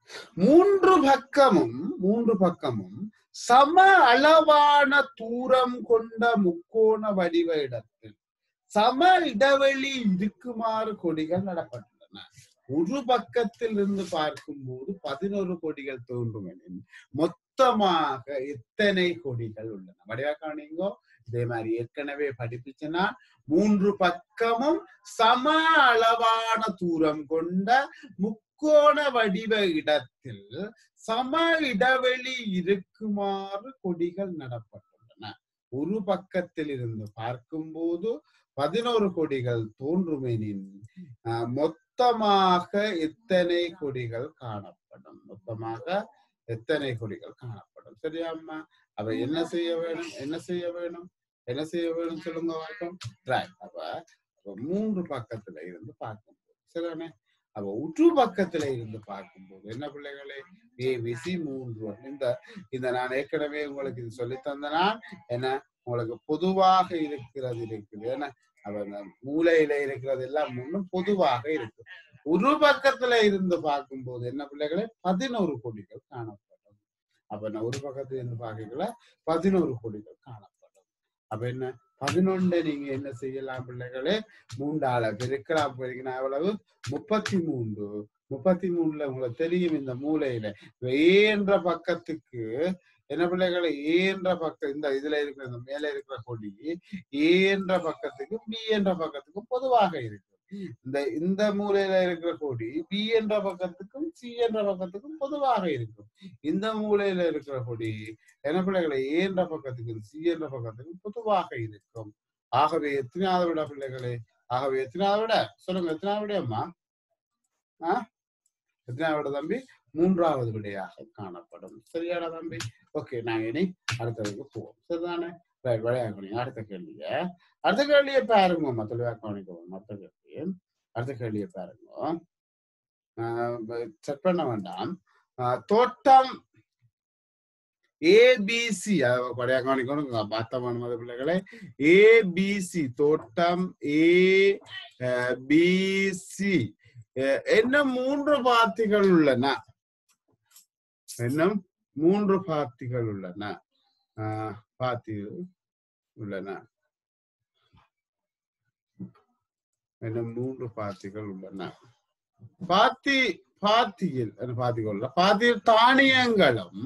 மூன்று பக்கமும் மூன்று பக்கமும் சம அளவான தூரம் கொண்ட முக்கோண வடிவ இடத்தில் சம இடைவெளி இருக்குமாறு கொடிகள் நடப்பட்டுள்ளன ஒரு பக்கத்தில் இருந்து பார்க்கும்போது பதினோரு கொடிகள் தோன்றும் எனின் மொத்தமாக எத்தனை கொடிகள் உள்ளன வடிவா காணிங்கோ இதே மாதிரி ஏற்கனவே படிப்பிச்சனா மூன்று பக்கமும் சம அளவான தூரம் கொண்ட முக்கோண வடிவ இடத்தில் சம இடைவெளி இருக்குமாறு கொடிகள் நடப்பட்டுள்ளன ஒரு பக்கத்தில் இருந்து பார்க்கும்போது பதினோரு கொடிகள் தோன்றுமெனின் ஆஹ், மொத்தமாக எத்தனை கொடிகள் காணப்படும் மொத்தமாக எத்தனை கொடிகள் காணப்படும் சரியா அம்மா அப்ப என்ன செய்ய வேணும் என்ன செய்ய வேணும் என்ன செய்ய வேணும் சொல்லுங்க பார்ப்போம் Right. அப்ப அப்ப மூன்று பக்கத்துல இருந்து பார்க்கும்போது சரிதானே அப்ப உற்று பக்கத்துல இருந்து பார்க்கும்போது என்ன பிள்ளைகளே ஏபிசி மூன்று இந்த இந்த நான் ஏற்கனவே உங்களுக்கு இது சொல்லி தந்தனா என்ன உங்களுக்கு பொதுவாக இருக்கிறது இருக்குது ஏன்னா அப்ப இந்த மூலையில இருக்கிறது எல்லாம் முன்னும் பொதுவாக இருக்கு ஒரு பக்கத்துல இருந்து பார்க்கும்போது என்ன பிள்ளைகளே பதினோரு கொடிகள் காணப்படும் அப்ப நான் ஒரு பக்கத்துல இருந்து பார்க்கல பதினோரு கொடிகள் காணப்படும் அப்ப என்ன பதினொன்னு நீங்க என்ன செய்யலாம் பிள்ளைகளே மூன்றால பெருக்கலாம் பெருக்கினா எவ்வளவு முப்பத்தி மூன்று முப்பத்தி மூணுல உங்களுக்கு தெரியும் இந்த மூலையில ஏன்ற பக்கத்துக்கு என்ன பிள்ளைகளை ஏன்ற பக்கம் இந்த இதுல இருக்கிற இந்த மேல இருக்கிற கொடி ஏன்ற பக்கத்துக்கும் பி என்ற பக்கத்துக்கும் பொதுவாக இருக்கு இந்த இந்த மூலையில இருக்கிற கொடி பி என்ற பக்கத்துக்கும் சி என்ற பக்கத்துக்கும் பொதுவாக இருக்கும் இந்த மூலையில இருக்கிற கொடி என்ன பிள்ளைகளை ஏ என்ற பக்கத்துக்கும் சி என்ற பக்கத்துக்கும் பொதுவாக இருக்கும் ஆகவே எத்தனாவது விட பிள்ளைகளே ஆகவே எத்தனாவது விட சொல்லுங்க எத்தனாவது விட அம்மா ஆ எத்தனாவது விட தம்பி மூன்றாவது விடையாக காணப்படும் சரியாடா தம்பி ஓகே நாங்க இனி அடுத்ததுக்கு போவோம் சரிதானே ரைட் விளையாடுங்க அடுத்த கேள்விய அடுத்த கேள்வியை பாருங்க தெளிவாக கவனிக்கவும் அடுத்த கேள்வி அடுத்த கேள்வியை பாருங்க செக் பண்ண வேண்டாம் ஆஹ் தோட்டம் ஏபிசி கொடையா கவனிக்கணும் பார்த்தமான மத பிள்ளைகளே ஏபிசி தோட்டம் ஏ பிசி என்ன மூன்று பாத்திகள் உள்ளன இன்னும் மூன்று பாத்திகள் உள்ளன ஆஹ் பாத்திகள் உள்ளன இன்னும் மூன்று பாத்திகள் உள்ளன பாத்தி பாத்தியில் என்ன பாத்திகள் உள்ள பாத்தியில் தானியங்களும்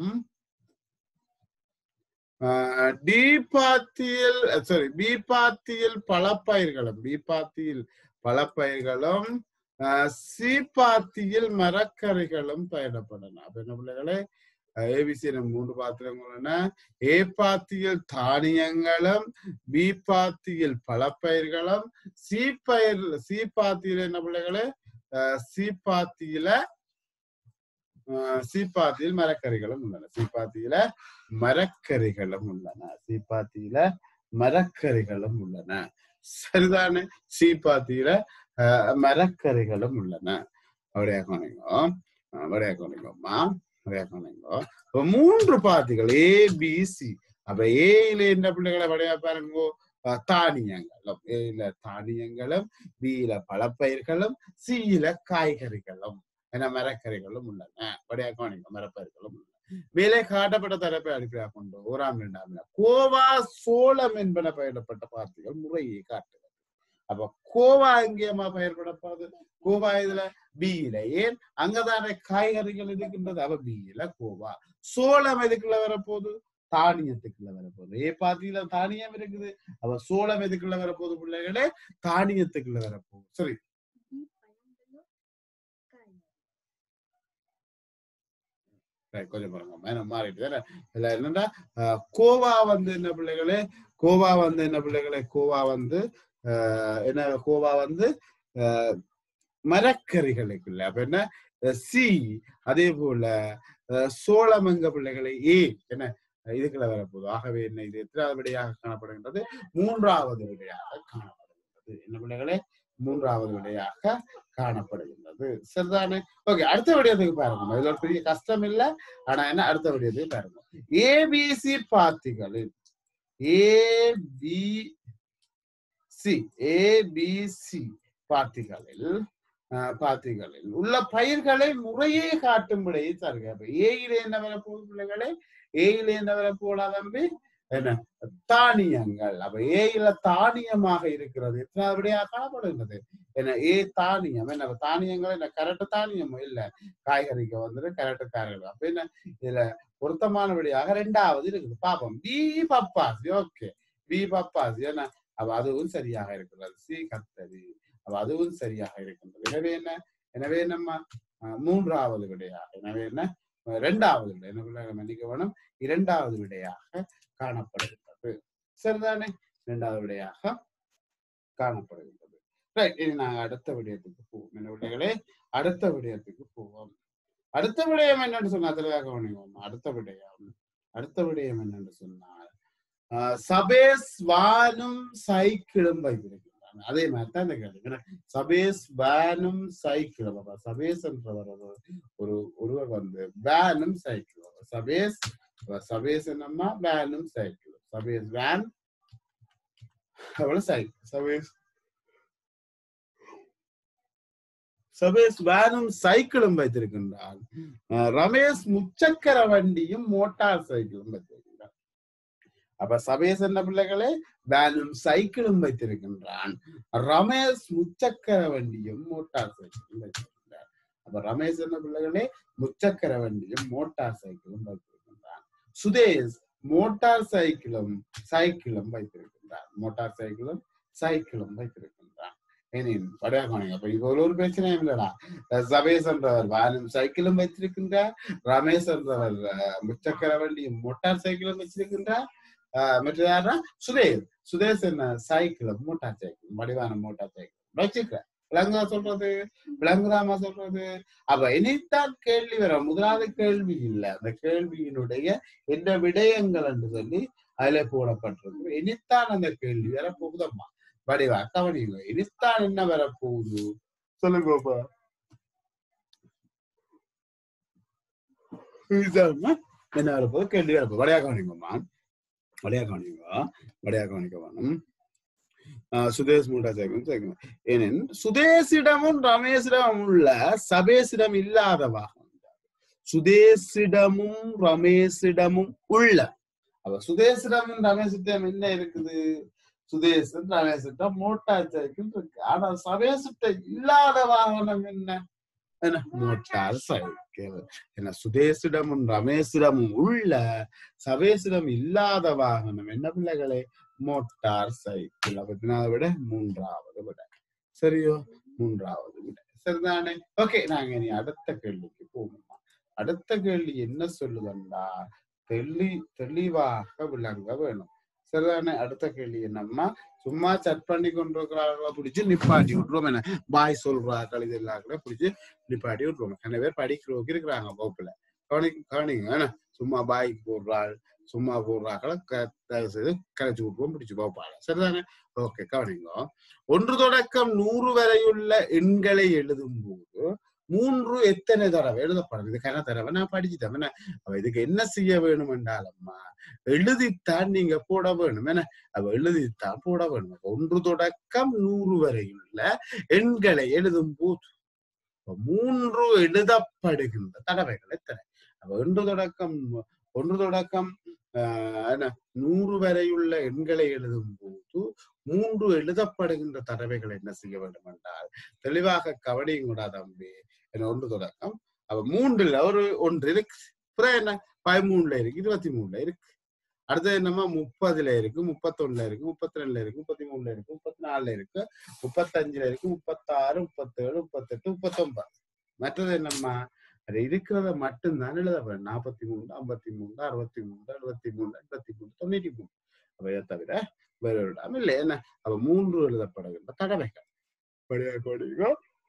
ஆஹ் டி பாத்தியில் சாரி பி பாத்தியில் பழப்பயிர்களும் பி பாத்தியில் பழப்பயிர்களும் ஆஹ் சி பாத்தியில் மரக்கறிகளும் பயிரிடப்படணும் அப்ப என்ன பிள்ளைகளே ஏபிசி மூன்று பாத்திரங்கள் உள்ளன ஏ பாத்தியில் தானியங்களும் பி பாத்தியில் பழப்பயிர்களும் சி பயிர் சி பாத்தியில் என்ன பிள்ளைகளே ஆஹ் சி பாத்தியில ஆஹ் சீப்பாத்தியில் மரக்கறிகளும் உள்ளன சீப்பாத்தியில மரக்கறிகளும் உள்ளன சீப்பாத்தியில மரக்கறிகளும் உள்ளன சரிதானே சீப்பாத்தியில ஆஹ் மரக்கறிகளும் உள்ளன அப்படியே கொனைங்கோ அப்படியே கொனைங்கோம்மா அப்படியே கொனைங்கோ இப்ப மூன்று பாத்திகள் ஏ பி சி அப்ப ஏல என்ன பிள்ளைகளை வடையா பாருங்கோ ஆஹ் தானியங்களும் ஏல தானியங்களும் பியில பழப்பயிர்களும் சியில காய்கறிகளும் என மரக்கறிகளும் உள்ளன வடையா கவனிங்க மரப்பயிர்களும் உள்ளன மேலே காட்டப்பட்ட தரப்பை அடிப்படையாக கொண்டு ஓராம் இரண்டாம் வினா. கோவா சோளம் என்பன பயிரிடப்பட்ட வார்த்தைகள் முறையை காட்டுகிறது அப்ப கோவா எங்கேயமா பயிர்படப்பாது கோவா இதுல பியில ஏன் அங்கதானே காய்கறிகள் இருக்கின்றது அவ பியில கோவா சோளம் எதுக்குள்ள வரப்போகுது தானியத்துக்குள்ள வரப்போகுது ஏ பாத்தீங்களா தானியம் இருக்குது அவ சோளம் எதுக்குள்ள வரப்போகுது பிள்ளைகளே தானியத்துக்குள்ள வரப்போகுது சரி Right, கொஞ்சம் பாருங்க மேனம் மாறிட்டு தானே இதுல என்னன்னா ஆஹ், கோவா வந்து என்ன பிள்ளைகளே கோவா வந்து என்ன பிள்ளைகளே கோவா வந்து ஆஹ், என்ன கோவா வந்து ஆஹ், மரக்கறிகளுக்குள்ள அப்ப என்ன அஹ், சி அதே போல ஆஹ், சோளம் எங்க பிள்ளைகளை ஏ என்ன இதுக்குள்ள வரப்போகுது ஆகவே என்ன இது எத்தனாவது விடையாக காணப்படுகின்றது மூன்றாவது விடையாக காணப்படுகின்றது என்ன பிள்ளைகளே மூன்றாவது விடையாக காணப்படுகின்றது சரிதானே ஓகே அடுத்த விடயத்துக்கு பாருங்க இதுல ஒரு பெரிய கஷ்டம் இல்ல ஆனா என்ன அடுத்த விடயத்துக்கு பாருங்க ஏபிசி பாத்திகளில் ஏபிசி ஏபிசி பாத்திகளில் ஆஹ் பாத்திகளில் உள்ள பயிர்களை முறையே காட்டும்படியே தருக அப்ப ஏயிலே என்ன வரப்போகுது பிள்ளைகளே ஏயிலே என்ன வரப்போடா தம்பி என்ன தானியங்கள் அப்ப ஏயில தானியமாக இருக்கிறது எத்தனாவது விடையா காணப்படுகிறது என்ன ஏ தானியம் என்ன அப்ப தானியங்கள் என்ன கரெக்ட் தானியமோ இல்ல காய்கறிக்கு வந்துட்டு கரெக்ட் காய்கறி அப்ப என்ன இதுல பொருத்தமான விடையாக ரெண்டாவது இருக்குது பாப்போம் பி பப்பாசி ஓகே பி பப்பாசி என்ன அப்ப அதுவும் சரியாக இருக்கிறது சி கத்தரி அப்ப அதுவும் சரியாக இருக்கின்றது எனவே என்ன எனவே நம்ம அஹ், மூன்றாவது விடையாக எனவே என்ன அஹ், இரண்டாவது விடை என்ன பிள்ளை மன்னிக்க வேணும் இரண்டாவது விடையாக காணப்படுகின்றது சரிதானே இரண்டாவது விடையாக காணப்படுகின்றது ரைட் இனி நாங்க அடுத்த விடயத்துக்கு போவோம் என்ன விடைகளே அடுத்த விடயத்துக்கு போவோம் அடுத்த விடயம் என்னன்னு சொன்னா தெளிவாக கவனிவோம் அடுத்த விடயம் அடுத்த விடயம் என்னன்னு சொன்னால் ஆஹ் சபேஸ் வானும் சைக்கிளும் வைத்திருக்கிறாங்க அதே மாதிரி தான் இந்த கேள்வி ஏன்னா, சபேஸ் வேனும் சைக்கிளும் அப்ப சபேஸ் என்றவர் ஒரு- ஒரு ஒருவர் வந்து வேனும் சைக்கிளும் சபேஸ் அப்ப சபேஸ் என்னம்மா வேனும் சைக்கிளும் சபேஸ் வேன் அவ்வளவு சைக்கிள் சபேஸ் சபேஸ் வேனும் சைக்கிளும் வைத்திருக்கின்றார் அஹ் ரமேஷ் முச்சக்கர வண்டியும் மோட்டார் சைக்கிளும் வைத்திருக்கின்றார் அப்ப சபேஸ் என்ன பிள்ளைகளே வேனும் சைக்கிளும் வைத்திருக்கின்றான் ரமேஷ் முச்சக்கர வண்டியும் மோட்டார் சைக்கிளும் வைத்திருக்கின்றார் அப்ப ரமேஷ் என்ன பிள்ளைகளே முச்சக்கர வண்டியும் மோட்டார் சைக்கிளும் வைத்திருக்கின்றான் சுதேஷ் மோட்டார் சைக்கிளும் சைக்கிளும் வைத்திருக்கின்றார் மோட்டார் சைக்கிளும் சைக்கிளும் வைத்திருக்கின்றான் ஏனேன் படையாகணும் அப்ப இது ஒரு ஒரு பிரச்சனையும் இல்லடா சபேஷ் என்றவர் வானும் சைக்கிளும் வைத்திருக்கின்றார் ரமேஷ் என்றவர் அஹ், முச்சக்கர வண்டியும் மோட்டார் சைக்கிளும் வச்சிருக்கின்றார் ஆஹ் மற்ற யாரா சுதேஷ் சுதேஷ் என்ன சைக்கிளும் மோட்டார் சைக்கிள் வடிவான மோட்டார் சைக்கிள் வச்சுக்க விளங்குதா சொல்றது விளங்குதாமா சொல்றது அப்ப இனித்தான் கேள்வி வரும் முதலாவது கேள்வி இல்ல அந்த கேள்வியினுடைய என்ன விடயங்கள் என்று சொல்லி அதுல போடப்பட்டிருக்கு இனித்தான் அந்த கேள்வி வர போகுதம்மா வடிவா கவனிங்க இனித்தான் என்ன வர போகுது சொல்லுங்கப்பா இதுதாம்மா என்ன வர போகுது கேள்வி வர போகுது வடையா கவனிங்கம்மா வடையா கவனிங்க வடையா கவனிக்க வேணும் ஆஹ் சுதேஷ் மூட்டா சேர்க்கணும் சேர்க்கணும் ஏனென் சுதேஷிடமும் ரமேஷிடமும் உள்ள சபேஷிடம் இல்லாதவாக உண்டாகும். சுதேஷிடமும் ரமேஷிடமும் உள்ள அப்ப சுதேஷிடமும் ரமேஷிடம் என்ன இருக்குது சுதேசன் ரமேஷிடம் மோட்டார் சைக்கிள் இருக்கு ஆனா சபேஷிட்ட இல்லாத வாகனம் என்ன என்ன மோட்டார் சைக்கிள் என்ன சுதேஷிடமும் ரமேஷிடமும் உள்ள சபேஷிடம் இல்லாத வாகனம் என்ன பிள்ளைகளே மோட்டார் சைக்கிள் அப்படின்னா விட மூன்றாவது விட சரியோ மூன்றாவது விட சரிதானே ஓகே நாங்க இனி அடுத்த கேள்விக்கு போவோம் அடுத்த கேள்வி என்ன சொல்லுதுண்டா தெளி தெளிவாக விளங்க வேணும் சரிதானே அடுத்த கேள்வி என்னம்மா சும்மா சட் பண்ணி கொண்டிருக்கிறார்களா பிடிச்சு நிப்பாட்டி விட்டுருவோம் என்ன பாய் சொல்றார்கள் இது எல்லாம் கூட பிடிச்சு நிப்பாட்டி விட்டுருவோம் நிறைய பேர் படிக்கிறவங்க இருக்கிறாங்க வகுப்புல கவனி கவனிங்க என்ன சும்மா பாய் போடுறாள் சும்மா போடுறாக்களை க- தயவு செய்து கரைச்சு விட்டுருவோம் பிடிச்சு போப்பாங்க சரிதானே ஓகே கவனிங்க ஒன்று தொடக்கம் நூறு வரையுள்ள எண்களை எழுதும் போது மூன்று எத்தனை தடவை எழுதப்படும் இதுக்கான தடவை நான் படிச்சுட்டேன் என்ன அப்ப இதுக்கு என்ன செய்ய வேணும் என்றாலம்மா எழுதித்தான் நீங்க போட வேணும் என்ன அப்ப எழுதித்தான் போட வேணும் அப்ப ஒன்று தொடக்கம் நூறு வரையுள்ள எண்களை எழுதும் போது அப்ப மூன்று எழுதப்படுகின்ற தடவைகள் எத்தனை அப்ப ஒன்று தொடக்கம் ஒன்று தொடக்கம் ஆஹ், என்ன நூறு வரையுள்ள எண்களை எழுதும் போது மூன்று எழுதப்படுகின்ற தடவைகள் என்ன செய்ய வேண்டும் என்றால் தெளிவாக கவனியும் கூட தம்பி என்ன ஒன்று தொடக்கம் அப்ப மூன்றுல ஒரு ஒன்று இருக்கு அப்புறம் என்ன பதிமூணுல இருக்கு இருபத்தி மூணுல இருக்கு அடுத்தது என்னமா முப்பதுல இருக்கு முப்பத்தொன்னுல இருக்கு முப்பத்தி ரெண்டுல இருக்கு முப்பத்தி மூணுல இருக்கு முப்பத்தி நாலுல இருக்கு முப்பத்தஞ்சுல இருக்கு முப்பத்தாறு முப்பத்தேழு முப்பத்தெட்டு முப்பத்தொன்பது மற்றது என்னம்மா அது இருக்கிறத மட்டும்தான் எழுத வேண்டும் நாற்பத்தி மூணு ஐம்பத்தி மூணு அறுபத்தி மூணு அறுபத்தி மூணு எண்பத்தி மூணு தொண்ணூத்தி மூணு அப்ப இதை தவிர வேற ஒரு இடம் இல்லை என்ன அப்ப மூன்று எழுதப்படுகின்ற தடவைகள் படியா கோடிங்க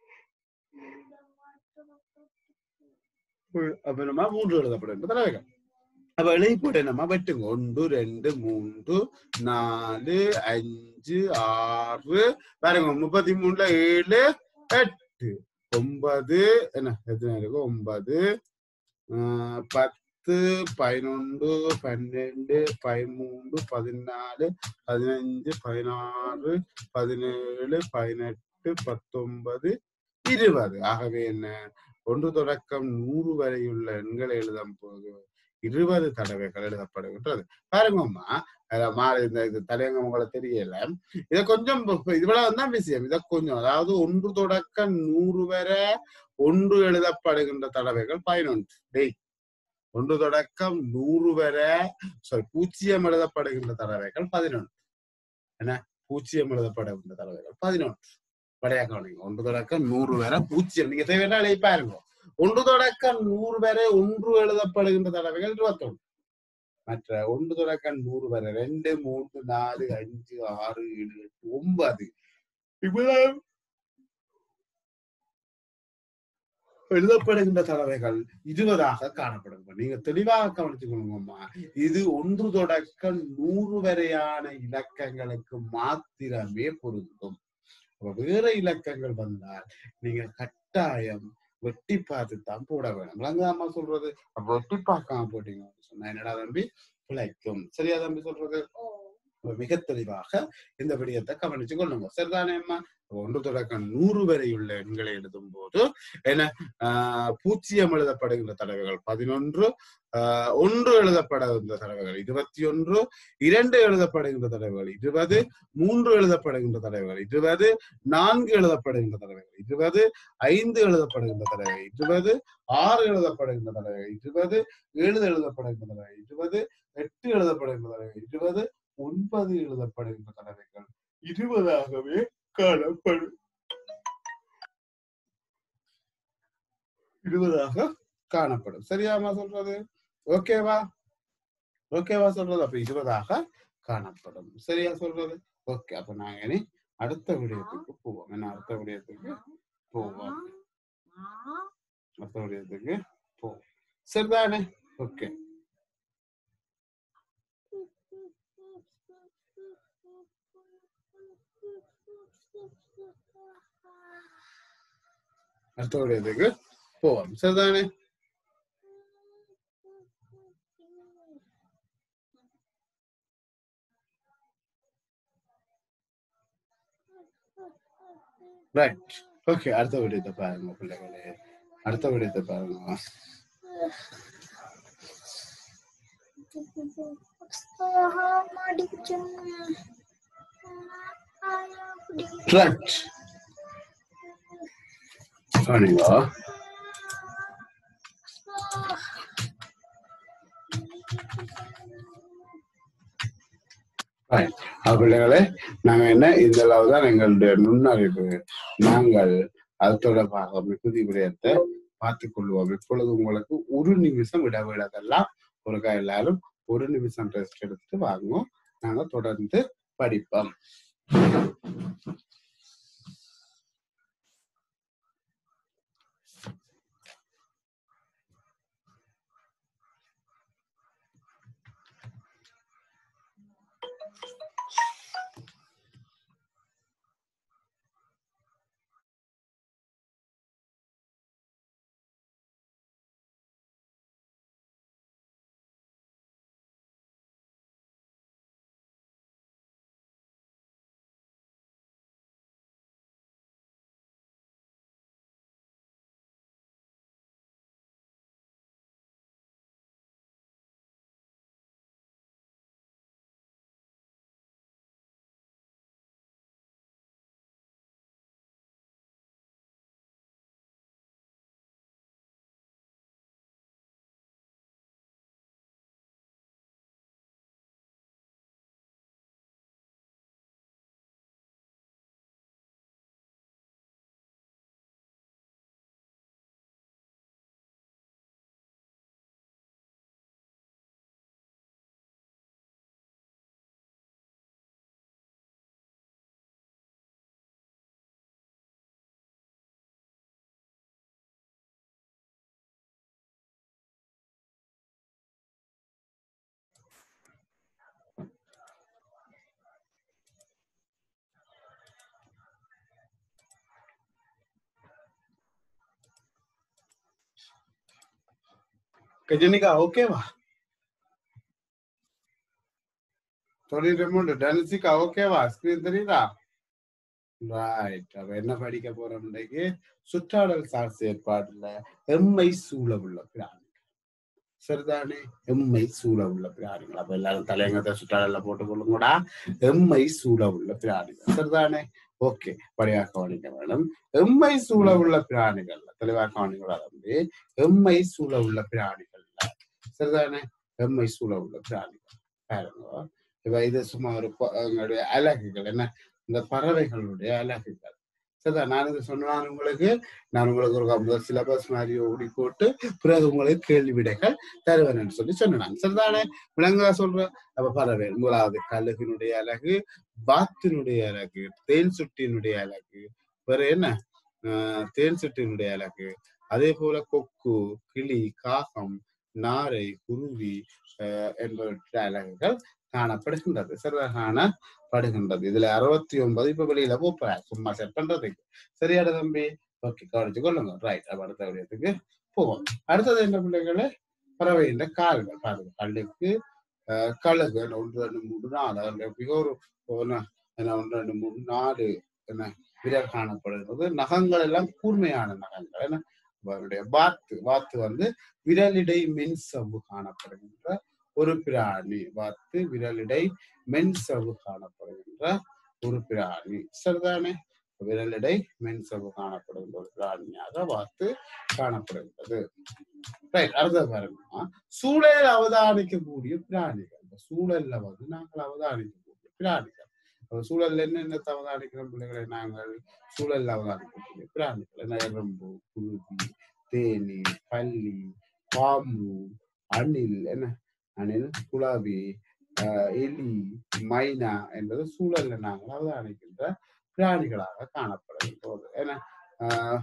அப்ப நம்ம மூன்று எழுதப்படுகின்ற தடவைகள் அப்ப எழுதி போட்டு நம்ம வெட்டுங்க ஒன்று ரெண்டு மூன்று நாலு அஞ்சு ஆறு பாருங்க முப்பத்தி மூணுல ஏழு எட்டு ஒன்பது என்ன எத்தனை இருக்கு ஒன்பது ஆஹ் பத்து பதினொன்று பன்னெண்டு பதிமூன்று பதினாலு பதினஞ்சு பதினாறு பதினேழு பதினெட்டு பத்தொன்பது இருபது ஆகவே என்ன ஒன்று தொடக்கம் நூறு வரையுள்ள எண்களை எழுதும் போது இருபது தடவைகள் எழுதப்படுகின்றது பாருங்கம்மா அதுல மா- இந்த இது தலையங்கம் உங்களுக்கு தெரியல இத கொஞ்சம் இப்ப இவ்வளவு தான் விஷயம் இத கொஞ்சம் அதாவது ஒன்று தொடக்க நூறு வரை ஒன்று எழுதப்படுகின்ற தடவைகள் பதினொன்று டேய் ஒன்று தொடக்கம் நூறு வரை சாரி பூஜ்ஜியம் எழுதப்படுகின்ற தடவைகள் பதினொன்று என்ன பூஜ்ஜியம் எழுதப்படுகின்ற தடவைகள் பதினொன்று வடையா கவனிங்க ஒன்று தொடக்கம் நூறு வரை பூஜ்ஜியம் நீங்க தேவையான எழுதி பாருங்க ஒன்று தொடக்கம் நூறு வரை ஒன்று எழுதப்படுகின்ற தடவைகள் இருபத்தொன்று மற்ற ஒன்று தொடக்கம் நூறு வரை ரெண்டு மூன்று நாலு அஞ்சு ஆறு ஏழு எட்டு ஒன்பது இவ்வளவு எழுதப்படுகின்ற தடவைகள் இருபதாக காணப்படும் இப்ப நீங்க தெளிவாக கவனித்துக் கொள்ளுங்கம்மா இது ஒன்று தொடக்க நூறு வரையான இலக்கங்களுக்கு மாத்திரமே பொருந்தும் அப்ப வேற இலக்கங்கள் வந்தால் நீங்க கட்டாயம் வெட்டி பார்த்து தான் போட வேணும் விளங்காம சொல்றது அப்ப வெட்டி பார்க்காம போட்டீங்கன்னு சொன்னா என்னடா தம்பி பிழைக்கும் சரியா தம்பி சொல்றது அப்ப மிக தெளிவாக இந்த விடயத்தை கவனிச்சு கொள்ளுங்க சரிதானே அம்மா ஒன்று தொடக்கம் நூறு வரையுள்ள எண்களை எழுதும் போது என்ன ஆஹ் பூஜ்ஜியம் எழுதப்படுகின்ற தடவைகள் பதினொன்று ஆஹ் ஒன்று எழுதப்படுகின்ற தடவைகள் இருபத்தி ஒன்று இரண்டு எழுதப்படுகின்ற தடவைகள் இருபது மூன்று எழுதப்படுகின்ற தடவைகள் இருபது நான்கு எழுதப்படுகின்ற தடவைகள் இருபது ஐந்து எழுதப்படுகின்ற தடவை இருபது ஆறு எழுதப்படுகின்ற தடவை இருபது ஏழு எழுதப்படுகின்ற தடவை இருபது எட்டு எழுதப்படுகின்ற தடவை இருபது ஒன்பது எழுதப்படுகின்ற தடவைகள் இருபதாகவே காணப்படும் இருபதாக காணப்படும் சரியாமா சொல்றது ஓகேவா ஓகேவா சொல்றது அப்ப இருபதாக காணப்படும் சரியா சொல்றது ஓகே அப்ப நாங்க இனி அடுத்த விடயத்துக்கு போவோம் என்ன அடுத்த விடயத்துக்கு போவோம் அடுத்த விடயத்துக்கு போவோம் சரிதானே ஓகே அடுத்த விடயத்துக்கு போவோம் சரிதானே ரைட் ஓகே அடுத்த விடயத்தை பாருங்க பிள்ளைகளே அடுத்த விடயத்தை பாருங்க ரைட் கவனிங்க ரைட் பிள்ளைகளே நாங்க என்ன இந்த அளவு தான் எங்களுடைய நுண்ணறிவு நாங்கள் அது தொடர்பாக மிகுதி விடயத்தை பார்த்துக் கொள்வோம் இப்பொழுது உங்களுக்கு ஒரு நிமிஷம் இடைவேளதெல்லாம் ஒருக்கா எல்லாரும் ஒரு நிமிஷம் ரெஸ்ட் எடுத்துட்டு வாங்குவோம் நாங்க தொடர்ந்து படிப்போம் கஜனிகா ஓகேவா தொழில் ரெமோட் டெனிசிகா ஓகேவா ஸ்கிரீன் தெரியுதா ரைட் அப்ப என்ன படிக்க போறோம் இன்னைக்கு சுற்றாடல் சார் செயற்பாடுல எம்மை சூழ உள்ள பிராணி சரிதானே எம்மை சூழ உள்ள பிராணிகள் அப்ப எல்லாரும் தலையங்கத்தை சுற்றாடல்ல போட்டு கொள்ளுங்கடா எம்மை சூழ உள்ள பிராணிகள் சரிதானே ஓகே படியாக கவனிக்க வேணும் எம்மை சூழ உள்ள பிராணிகள் தெளிவாக கவனிங்களா தம்பி எம்மை சூழ உள்ள பிராணிகள் சரிதானே எம்மை சூழ உள்ள பிராணிகள் பாருங்க இப்ப இது சும்மா ஒரு ப- எங்களுடைய அலகுகள் என்ன இந்த பறவைகளுடைய அலகுகள் சரிதான் நான் இது சொன்னான் உங்களுக்கு நான் உங்களுக்கு ஒரு முதல் சிலபஸ் மாதிரி ஓடி போட்டு பிறகு உங்களுக்கு கேள்வி விடைகள் தருவேன் சொல்லி சொன்னாங்க சரிதானே விலங்கா சொல்றேன் அப்ப பறவை முதலாவது கழுகினுடைய அழகு பாத்தினுடைய அழகு தேன் சுட்டினுடைய அழகு வேற என்ன ஆஹ் தேன் சுட்டினுடைய அழகு அதே போல கொக்கு கிளி காகம் நாரை குருவி ஆஹ் என்பவற்றை அழகுகள் காணப்படுகின்றது சரிதான் காணப்படுகின்றது இதுல அறுபத்தி ஒன்பது இப்ப வெளியில போப்ப சும்மா செட் பண்றதுக்கு சரியாட தம்பி ஓகே கவனிச்சு கொள்ளுங்க ரைட் அப்ப அடுத்த விடயத்துக்கு போவோம் அடுத்தது என்ன பிள்ளைகளே பறவையின் கால்கள் பாருங்க கல்லுக்கு ஆஹ் கழுகு என்ன ஒன்று ரெண்டு மூணு நாலு அதுல மிக ஒரு ஒரு என்ன ஒன்று ரெண்டு மூணு நாலு என்ன விரல் காணப்படுகிறது நகங்கள் எல்லாம் கூர்மையான நகங்கள் என்ன அவருடைய வாத்து வாத்து வந்து விரலிடை மென்சவ்வு காணப்படுகின்ற ஒரு பிராணி வாத்து விரலிடை மென்சவ்வு காணப்படுகின்ற ஒரு பிராணி சரிதானே விரலிடை மென்சவ்வு காணப்படுகின்ற ஒரு பிராணியாக வாத்து காணப்படுகின்றது ரைட் அடுத்த பாருங்க சூழலில் அவதானிக்கக்கூடிய பிராணிகள் இந்த சூழல்ல வந்து நாங்கள் அவதானிக்கக்கூடிய பிராணிகள் அப்ப சூழல்ல என்னென்ன அவதானிக்கிற பிள்ளைகளை நாங்கள் சூழல்ல அவதானிக்கக்கூடிய பிராணிகள் என்ன எறும்பு குருவி தேனி பல்லி பாம்பு அணில் என்ன அணில் குலாவி ஆஹ் எலி மைனா என்பது சூழல்ல நாங்கள் அவதானிக்கின்ற பிராணிகளாக காணப்படுகின்றது என்ன ஆஹ்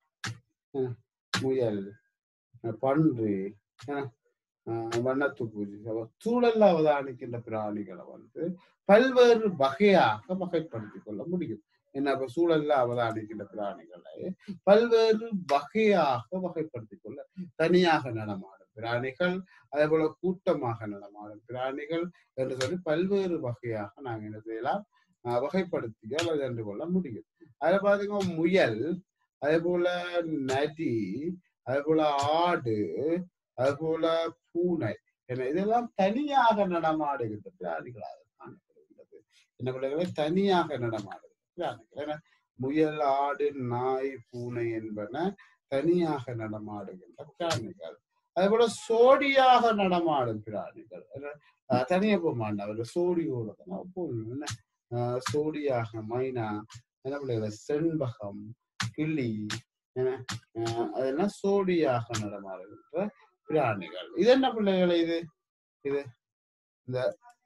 ஆஹ் முயல் ஆஹ் பன்று ஆஹ் ஆஹ் வண்ணத்துப்பூச்சி அப்ப சூழல்ல அவதானிக்கின்ற பிராணிகளை வந்து பல்வேறு வகையாக வகைப்படுத்திக் கொள்ள முடியும் என்ன இப்ப சூழல்ல அவதானிக்கின்ற பிராணிகளை பல்வேறு வகையாக வகைப்படுத்திக் கொள்ள தனியாக நடமாடும் பிராணிகள் அதே போல கூட்டமாக நடமாடும் பிராணிகள் என்று சொல்லி பல்வேறு வகையாக நாங்க என்ன செய்யலாம் ஆஹ் வகைப்படுத்தி அல்லது என்று கொள்ள முடியும் அதுல பாத்தீங்கன்னா முயல் அதே போல நதி அதே போல ஆடு அதே போல பூனை என இதெல்லாம் தனியாக நடமாடுகின்ற பிராணிகளாக காணப்படுகின்றது என்ன பிள்ளைகளை தனியாக நடமாடுகின்ற பிராணிகள் ஏன்னா முயல் ஆடு நாய் பூனை என்பன தனியாக நடமாடுகின்ற பிராணிகள் அதே போல சோடியாக நடமாடும் பிராணிகள் என்ன, ஆஹ் தனியா போக மாட்டான் அவர்கள் சோடியோட தான் போகணும் என்ன ஆஹ் சோடியாக மைனா என்ன பிள்ளைகள் செண்பகம் கிளி என்ன ஆஹ் அதெல்லாம் சோடியாக நடமாடுகின்ற பிராணிகள் இது என்ன பிள்ளைகள் இது இது இந்த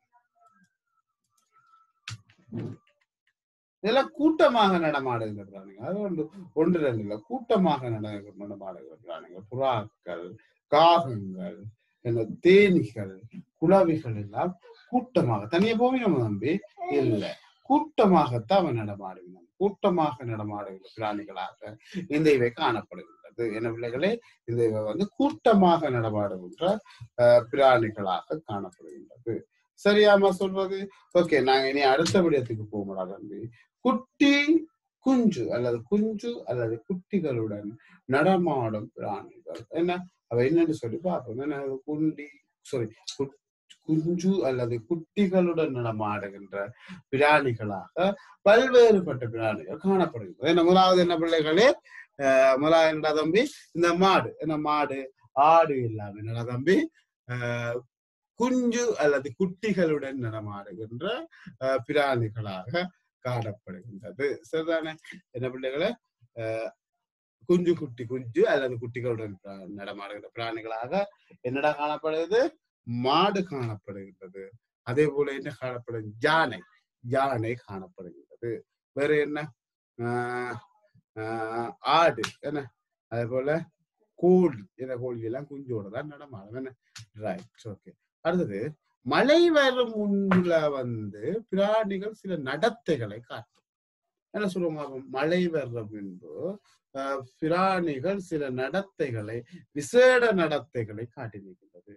இதெல்லாம் கூட்டமாக நடமாடுகிற பிராணிகள் அது ஒன்று ஒன்று ரெண்டு இல்லை கூட்டமாக நட நடமாடுகிற பிராணிகள் புறாக்கள் காகங்கள் என்ன தேனீகள் குளவிகள் எல்லாம் கூட்டமாக தனியா போவீங்க தம்பி இல்ல கூட்டமாகத்தான் அவன் நடமாடுகிறான் கூட்டமாக நடமாடுகிற பிராணிகளாக இந்த இவை காணப்படுகின்றது என்ன பிள்ளைகளே இந்த இவை வந்து கூட்டமாக நடமாடுகின்ற அஹ், பிராணிகளாக காணப்படுகின்றது சரியாமா சொல்றது ஓகே நாங்க இனி அடுத்த விடயத்துக்கு போகலாம் தம்பி குட்டி குஞ்சு அல்லது குஞ்சு அல்லது குட்டிகளுடன் நடமாடும் பிராணிகள் என்ன அவ என்னன்னு சொல்லி பார்ப்போம் என்ன அது குண்டி சாரி குஞ்சு அல்லது குட்டிகளுடன் நடமாடுகின்ற பிராணிகளாக பல்வேறுபட்ட பிராணிகள் காணப்படுகிறது என்ன முதலாவது என்ன பிள்ளைகளே அஹ் முதலாவது என்ன தம்பி இந்த மாடு என்ன மாடு ஆடு இல்லாம என்ன தம்பி அஹ் குஞ்சு அல்லது குட்டிகளுடன் நடமாடுகின்ற அஹ் பிராணிகளாக காணப்படுகின்றது சரிதானே என்ன பிள்ளைகளே அஹ் குஞ்சு குட்டி குஞ்சு அல்லது குட்டிகளுடன் பிர- நடமாடுகின்ற பிராணிகளாக என்னடா காணப்படுகிறது மாடு காணப்படுகின்றது அதே போல என்ன காணப்படும் யானை யானை காணப்படுகின்றது வேற என்ன ஆஹ் ஆஹ் ஆடு என்ன அதே போல கோழி என்ன கோழி எல்லாம் குஞ்சோட தான் நடமாடும் என்ன ரைட் ஓகே அடுத்தது மழை வரும் முன்னுல வந்து பிராணிகள் சில நடத்தைகளை காட்டும் என்ன சொல்லுவாங்க அப்ப மழை வர்ற பின்பு ஆஹ் பிராணிகள் சில நடத்தைகளை விசேட நடத்தைகளை காட்டி நிற்கின்றது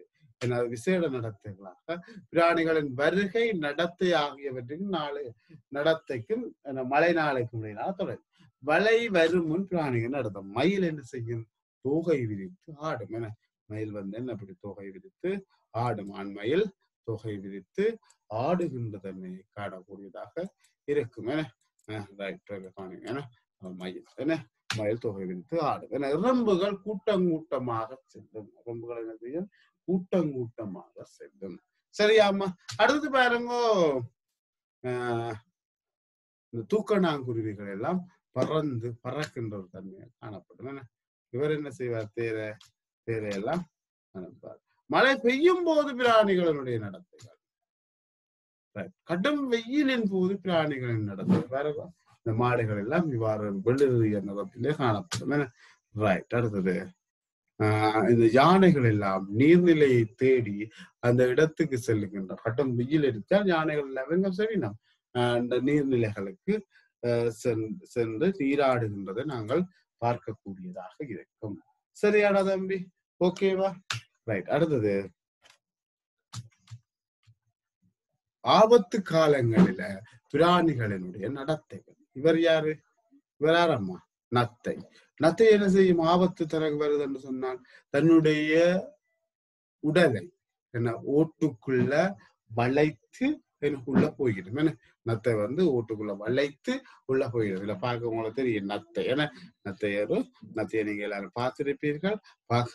என விசேட நடத்தைகளாக பிராணிகளின் வருகை நடத்தை ஆகியவற்றின் நாளை நடத்தைக்கும் என மழை நாளைக்கும் இடையிலான தொடர் வலை வரும் முன் பிராணிகள் நடத்தும் மயில் என்ன செய்யும் தோகை விரித்து ஆடும் என மயில் வந்து என்ன அப்படி தொகை விரித்து ஆடும் ஆண்மயில் தொகை விரித்து ஆடுகின்ற தன்மையை காணக்கூடியதாக இருக்கும் என ரைட் காணுங்க என மயில் என்ன மயில் தொகை விரித்து ஆடும் என எறும்புகள் கூட்டம் கூட்டமாக செல்லும் எறும்புகள் என்ன செய்யும் கூட்டம் கூட்டமாக செல்லும் சரியாமா அடுத்து பாருங்க ஆஹ் இந்த தூக்கணாங்குருவிகள் எல்லாம் பறந்து பறக்கின்ற ஒரு தன்மையை காணப்படும் என்ன இவர் என்ன செய்வார் தேர தேரையெல்லாம் அனுப்பார் மழை பெய்யும் போது பிராணிகளினுடைய நடத்தைகள் Right. கடும் வெயிலின் போது பிராணிகளின் நடத்தை பாருங்க இந்த மாடுகள் எல்லாம் இவ்வாறு வெளிரிய நிறத்திலே காணப்படும் ரைட் அடுத்தது ஆஹ் இந்த யானைகள் எல்லாம் நீர்நிலையை தேடி அந்த இடத்துக்கு செல்லுகின்ற கடும் வெயில் எடுத்தால் யானைகள் எல்லாம் எங்க செவினோம் அந்த நீர்நிலைகளுக்கு ஆஹ் சென்- சென்று நீராடுகின்றதை நாங்கள் பார்க்கக்கூடியதாக இருக்கும் சரியாடா தம்பி ஓகேவா ரைட் அடுத்தது ஆபத்து காலங்களில பிராணிகளினுடைய நடத்தைகள் இவர் யாரு இவர் யாரம்மா நத்தை நத்தை என்ன செய்யும் ஆபத்து தர வருது என்று சொன்னால் தன்னுடைய உடலை என்ன ஓட்டுக்குள்ள வளைத்து எனக்குள்ள போய்கிடும் என்ன நத்தை வந்து ஓட்டுக்குள்ள வளைத்து உள்ள போயிடும் இதுல பார்க்க உங்களுக்கு தெரியும் நத்தை ஏன்னா நத்தையரு நத்தையை நீங்க எல்லாரும் பார்த்திருப்பீர்கள் பா-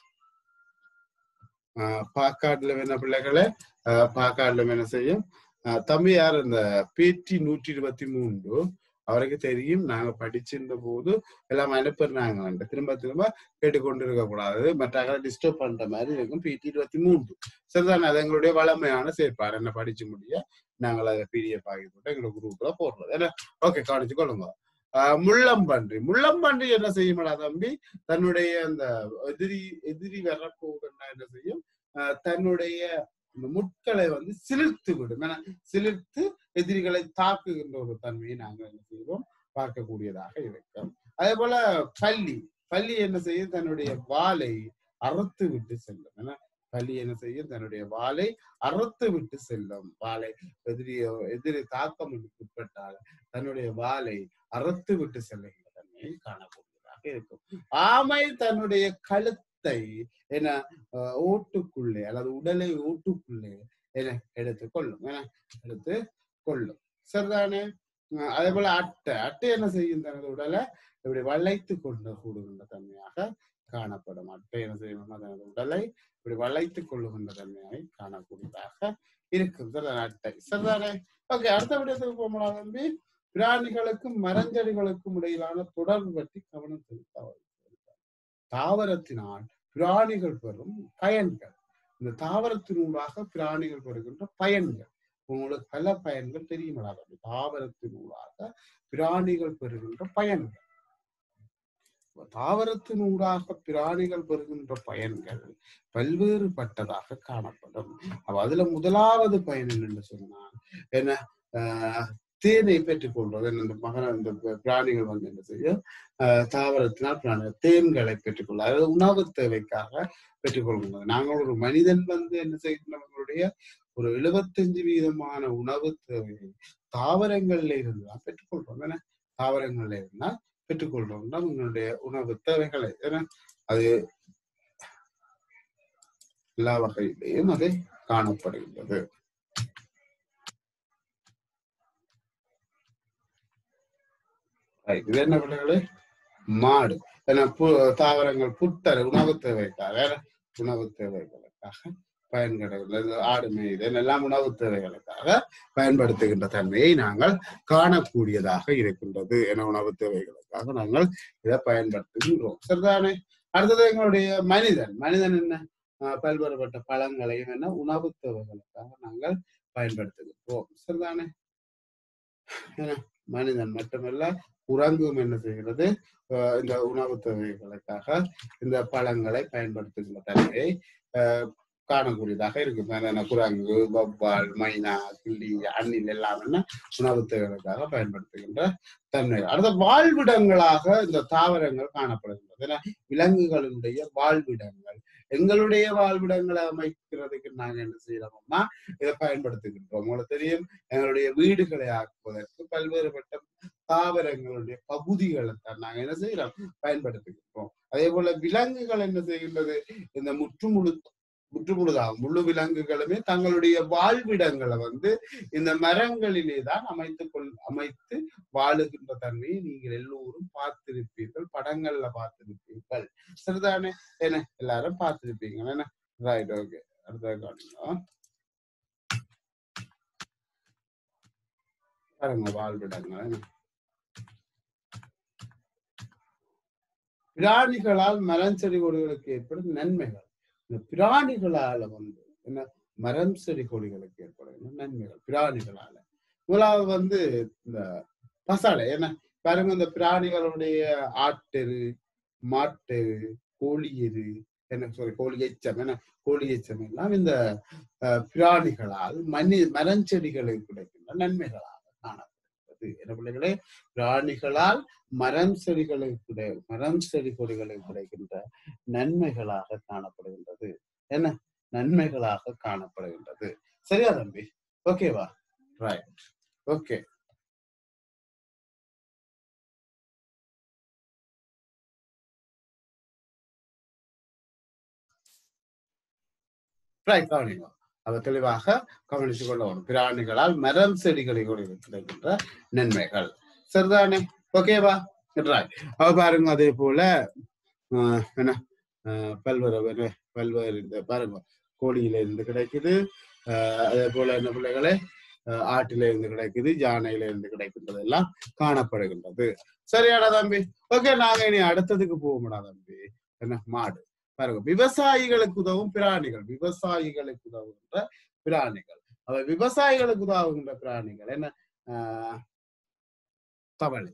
ஆஹ் பாக்காடுல என்ன பிள்ளைகளே ஆஹ் பாக்காடுல என்ன செய்யும் ஆஹ் தம்பி யார் இந்த பேட்டி நூற்றி இருபத்தி மூன்று அவருக்கு தெரியும் நாங்க படிச்சிருந்த போது எல்லாம் அனுப்புறாங்க திரும்ப திரும்ப கேட்டுக்கொண்டு இருக்க கூடாது மற்ற டிஸ்டர்ப் பண்ற மாதிரி இருக்கும் பிடி இருபத்தி மூன்று சரிதானே அது எங்களுடைய வளமையான செயற்பாடு என்ன படிச்சு முடிய நாங்கள் அதை பிடிஎஃப் ஆகி போட்டு எங்களோட குரூப்ல போடுறது ஏன்னா ஓகே கவனிச்சு கொள்ளுங்க ஆஹ் முள்ளம்பன்றி முள்ளம்பன்றி என்ன செய்யுமாடா தம்பி தன்னுடைய அந்த எதிரி எதிரி வரப்போகுதுன்னா என்ன செய்யும் ஆஹ் தன்னுடைய அந்த முட்களை வந்து சிலிர்த்து விடும் ஏன்னா சிலிர்த்து எதிரிகளை தாக்குகின்ற ஒரு தன்மையை நாங்கள் என்ன செய்வோம் பார்க்கக்கூடியதாக இருக்கும் அதே போல பள்ளி பள்ளி என்ன செய்யும் தன்னுடைய வாளை அறுத்து விட்டு செல்லும் ஏன்னா பள்ளி என்ன செய்யும் தன்னுடைய வாளை அறுத்து விட்டு செல்லும் வாளை எதிரியோ எதிரி தாக்கம் உட்பட்டால் தன்னுடைய வாளை அறுத்து விட்டு செல்லுகின்ற தன்மையை காணக்கூடியதாக இருக்கும் ஆமை தன்னுடைய கழுத்தை என அஹ், ஓட்டுக்குள்ளே அல்லது உடலை ஓட்டுக்குள்ளே என எடுத்து கொள்ளும் என எடுத்து கொள்ளும் சரிதானே அஹ், அதே போல அட்டை அட்டை என்ன செய்யும் தனது உடலை இப்படி வளைத்து கொண்டு கூடுகின்ற தன்மையாக காணப்படும் அட்டை என்ன செய்யும் தனது உடலை இப்படி வளைத்து கொள்ளுகின்ற தன்மையை காணக்கூடியதாக இருக்கும் சரிதானே அட்டை சரிதானே ஓகே அடுத்த விடயத்துக்கு போகலாம் தம்பி பிராணிகளுக்கும் மரஞ்செடிகளுக்கும் இடையிலான தொடர்பு பற்றி கவனம் செலுத்த வேண்டும். தாவரத்தினால் பிராணிகள் பெறும் பயன்கள் இந்த தாவரத்தினூடாக பிராணிகள் பெறுகின்ற பயன்கள் உங்களுக்கு பல பயன்கள் தெரியுமா தாவரத்தினூடாக பிராணிகள் பெறுகின்ற பயன்கள் தாவரத்தினூடாக பிராணிகள் பெறுகின்ற பயன்கள் பல்வேறுபட்டதாக காணப்படும் அப்ப அதுல முதலாவது பயன் என்னன்னு சொன்னால் என்ன ஆஹ் தேனை பெற்றுக் கொள்வது என்ன, இந்த மகன இந்த பி- பிராணிகள் வந்து என்ன செய்யும் ஆஹ் தாவரத்தினால் பிராணிகள் தேன்களை பெற்றுக்கொள்ள அதாவது உணவு தேவைக்காக பெற்றுக்கொள்கின்றது நாங்கள் ஒரு மனிதன் வந்து என்ன செய்கின்றோம் நம்மளுடைய ஒரு எழுபத்தஞ்சு வீதமான உணவு தேவையை தாவரங்கள்ல இருந்து தான் பெற்றுக்கொள்றோம் ஏன்னா தாவரங்கள்ல இருந்தா பெற்றுக்கொள்றோம் நம்மளுடைய உணவு தேவைகளை ஏன்னா அது எல்லா வகையிலேயும் அது காணப்படுகின்றது Right. இது என்ன பிள்ளைகளே மாடு ஏன்னா பு தாவரங்கள் புத்தர உணவு தேவைக்காக உணவு தேவைகளுக்காக பயன்கிறது ஆடு மேய்து எல்லாம் உணவு தேவைகளுக்காக பயன்படுத்துகின்ற தன்மையை நாங்கள் காணக்கூடியதாக இருக்கின்றது என உணவு தேவைகளுக்காக நாங்கள் இதை பயன்படுத்துகின்றோம் சரிதானே அடுத்தது எங்களுடைய மனிதன் மனிதன் என்ன ஆஹ் பல்வேறுபட்ட பழங்களையும் என்ன உணவு தேவைகளுக்காக நாங்கள் பயன்படுத்துகின்றோம் சரிதானே என்ன, மனிதன் மட்டுமல்ல குரங்கும் என்ன செய்கிறது ஆஹ் இந்த உணவு தேவைகளுக்காக இந்த பழங்களை பயன்படுத்துகின்ற தன்மையை ஆஹ் காணக்கூடியதாக இருக்கும் என்னென்ன குரங்கு வவ்வால் மைனா கிள்ளி அணில் எல்லாம் என்ன உணவு தேவைகளுக்காக பயன்படுத்துகின்ற தன்மை அடுத்த வாழ்விடங்களாக இந்த தாவரங்கள் காணப்படுகின்றது ஏன்னா விலங்குகளினுடைய வாழ்விடங்கள் எங்களுடைய வாழ்விடங்களை அமைக்கிறதுக்கு நாங்க என்ன செய்யறோம்னா இதை பயன்படுத்துகின்றோம் உங்களுக்கு தெரியும் எங்களுடைய வீடுகளை ஆக்குவதற்கு பல்வேறுபட்ட தாவரங்களுடைய பகுதிகளை தான் நாங்க என்ன செய்யறோம் பயன்படுத்துகின்றோம் அதே போல விலங்குகள் என்ன செய்கின்றது இந்த முற்றுமுழு முற்றுமுழுதாகும் முழு விலங்குகளுமே தங்களுடைய வாழ்விடங்களை வந்து இந்த மரங்களிலே தான் அமைத்துக் கொள் அமைத்து வாழுகின்ற தன்மையை நீங்கள் எல்லோரும் பார்த்திருப்பீர்கள் படங்கள்ல பார்த்திருப்பீர்கள் சரிதானே என்ன எல்லாரும் பார்த்திருப்பீங்க என்ன ரைட் ஓகே அடுத்த காணுங்க பாருங்க வாழ்விடங்கள் என்ன? பிராணிகளால் மரம் செடி கொடிகளுக்கு ஏற்படும் நன்மைகள் இந்த பிராணிகளால வந்து என்ன மரம் செடி கொடிகளுக்கு ஏற்படும் நன்மைகள் பிராணிகளால முதலாவது வந்து இந்த பசாடை என்ன பாருங்க இந்த பிராணிகளுடைய ஆட்டெரு மாட்டெரு கோழி எரு என்ன சாரி கோழி எச்சம் என்ன கோழி எச்சம் எல்லாம் இந்த அஹ், பிராணிகளால் மனி மரஞ்செடிகளுக்கு கிடைக்கின்ற நன்மைகளாக காணப்படுகிறது என்ன பிள்ளைகளே பிராணிகளால் மரம் செடிகளுக்கு கிடை மரம் செடி கொடிகளுக்கு கிடைக்கின்ற நன்மைகளாக காணப்படுகின்றது என்ன நன்மைகளாக காணப்படுகின்றது சரியா தம்பி ஓகேவா ரைட் ஓகே ரைட் கவனிங்க அவ தெளிவாக கவனித்துக் கொள்ளணும் பிராணிகளால் மரம் செடிகளை கிடைக்கின்ற நன்மைகள் சரிதானே ஓகேவா ரைட் அவ பாருங்க அதே போல ஆஹ், என்ன ஆஹ், பல்வேறு என்ன, பல்வேறு இந்த பாருங்க கோழியில இருந்து கிடைக்குது ஆஹ், அதே போல என்ன பிள்ளைகளே ஆஹ், ஆட்டில இருந்து கிடைக்குது யானையில இருந்து கிடைக்கின்றது எல்லாம் காணப்படுகின்றது சரியாடா தம்பி ஓகே நாங்க இனி அடுத்ததுக்கு போவோம்டா தம்பி என்ன மாடு பாருங்க விவசாயிகளுக்கு உதவும் பிராணிகள் விவசாயிகளுக்கு உதவுகின்ற பிராணிகள் அவை விவசாயிகளுக்கு உதவுகின்ற பிராணிகள் என்ன ஆஹ், தவளை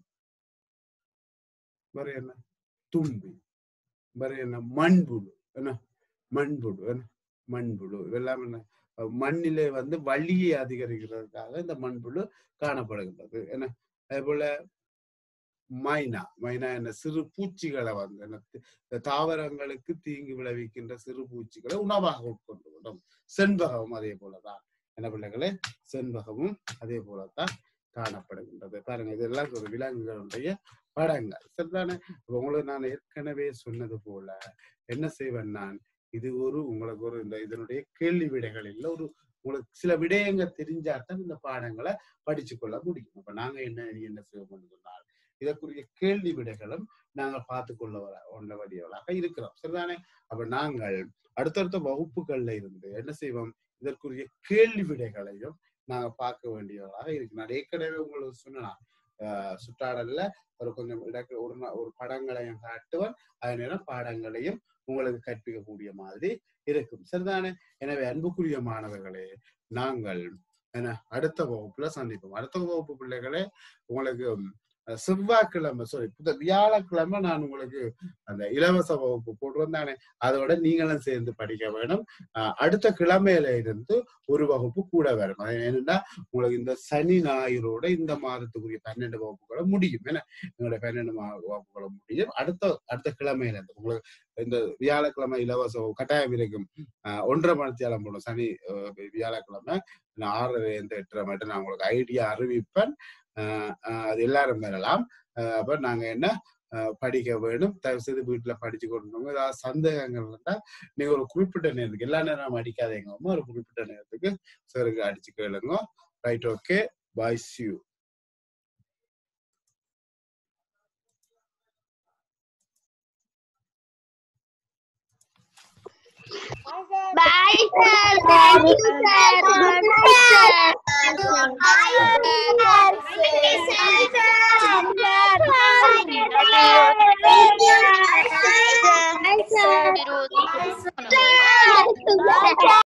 வேற என்ன தும்பி வேற என்ன மண்புழு என்ன மண்புழு என்ன மண்புழு இதெல்லாம் என்ன அஹ் மண்ணிலே வந்து வலியை அதிகரிக்கிறதுக்காக இந்த மண்புழு காணப்படுகின்றது என்ன அதே போல மைனா மைனா என்ன சிறு பூச்சிகளை வந்து என்ன தி- இந்த தாவரங்களுக்கு தீங்கு விளைவிக்கின்ற சிறு பூச்சிகளை உணவாக உட்கொண்டு விடும் செண்பகம் அதே போலதான் என்ன பிள்ளைகளே செண்பகமும் அதே போலத்தான் காணப்படுகின்றது பாருங்க இதெல்லாம் ஒரு விலங்குகளுடைய படங்கள் சரிதானே இப்ப உங்களுக்கு நான் ஏற்கனவே சொன்னது போல என்ன செய்வேன் நான் இது ஒரு உங்களுக்கு ஒரு இந்த இதனுடைய கேள்வி விடைகள் இல்ல ஒரு உங்களுக்கு சில விடயங்கள் தெரிஞ்சாதான் இந்த பாடங்களை படிச்சு கொள்ள முடியும் அப்ப நாங்க என்ன இனி என்ன செய்வோம் சொன்னால் இதற்குரிய கேள்வி விடைகளும் நாங்கள் பார்த்து கொள்ள வர ஒன்றவடியவர்களாக இருக்கிறோம் சரிதானே அப்ப நாங்கள் அடுத்தடுத்த வகுப்புகள்ல இருந்து என்ன செய்வோம் இதற்குரிய கேள்வி விடைகளையும் நாங்க பார்க்க வேண்டியவர்களாக இருக்கு நான் ஏற்கனவே உங்களுக்கு சொன்னேன் ஆஹ் சுற்றாடல்ல ஒரு கொஞ்சம் இடக்கு ஒரு நா- ஒரு படங்களையும் காட்டுவன் அதே நேரம் பாடங்களையும் உங்களுக்கு கற்பிக்கக்கூடிய மாதிரி இருக்கும் சரிதானே எனவே அன்புக்குரிய மாணவர்களே நாங்கள் என்ன அடுத்த வகுப்புல சந்திப்போம் அடுத்த வகுப்பு பிள்ளைகளே உங்களுக்கு அஹ், செவ்வாய்க்கிழமை சாரி புத வியாழக்கிழமை நான் உங்களுக்கு அந்த இலவச வகுப்பு போடுறோம் தானே அதோட நீங்களும் சேர்ந்து படிக்க வேணும் அஹ், அடுத்த கிழமையில இருந்து ஒரு வகுப்பு கூட வரும் அது என்னன்னா உங்களுக்கு இந்த சனி ஞாயிறோட இந்த மாதத்துக்குரிய பன்னெண்டு வகுப்புகளை முடியும் என்ன எங்களுடைய பன்னெண்டு மா- வகுப்புகளை முடியும் அடுத்த அடுத்த கிழமையில இருந்து உங்களுக்கு இந்த வியாழக்கிழமை இலவச வகுப்பு கட்டாயம் இருக்கும் அஹ், ஒன்றரை மணித்தியாலம் போடும் சனி அஹ், வியாழக்கிழமை நான் ஆறரை இருந்து எட்டரை மட்டும் நான் உங்களுக்கு ஐடியா அறிவிப்பேன் அஹ், அஹ், அது எல்லாரும் பெறலாம் அஹ், அப்ப நாங்க என்ன அஹ், படிக்க வேணும் தயவு செய்து வீட்டுல படிச்சு கொண்டு ஏதாவது சந்தேகங்கள் இருந்தா நீங்க ஒரு குறிப்பிட்ட நேரத்துக்கு எல்லா நேரம் அடிக்காதீங்க ஒரு குறிப்பிட்ட நேரத்துக்கு சருக்கு அடிச்சு கேளுங்க right okay bye see you Bye, sir. Thank you, sir. Good, sir. Bye, sir.